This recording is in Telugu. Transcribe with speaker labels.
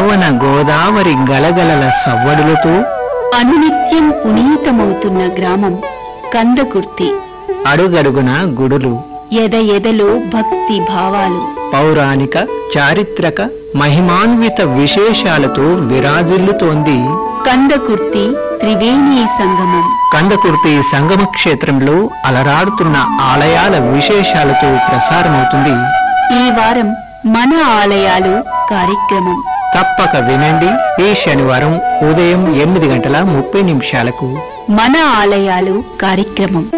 Speaker 1: యమున గోదావరి గలగలల సవ్వడులతో
Speaker 2: అనునిత్యం పునీతమవుతున్న గ్రామం కందకుర్తి
Speaker 1: అడుగడుగున గుడులు
Speaker 2: ఎద ఎదలో భక్తి భావాలు
Speaker 1: పౌరాణిక చారిత్రక మహిమాన్విత విశేషాలతో విరాజిల్లుతోంది
Speaker 2: కందకుర్తి త్రివేణీ సంగమం
Speaker 1: కందకుర్తి సంగమ క్షేత్రంలో అలరాడుతున్న ఆలయాల విశేషాలతో ప్రసారమవుతుంది
Speaker 2: ఈ వారం మన ఆలయాలు కార్యక్రమం
Speaker 1: తప్పక వినండి ఈ శనివారం ఉదయం ఎనిమిది గంటల ముప్పై నిమిషాలకు
Speaker 2: మన ఆలయాలు కార్యక్రమం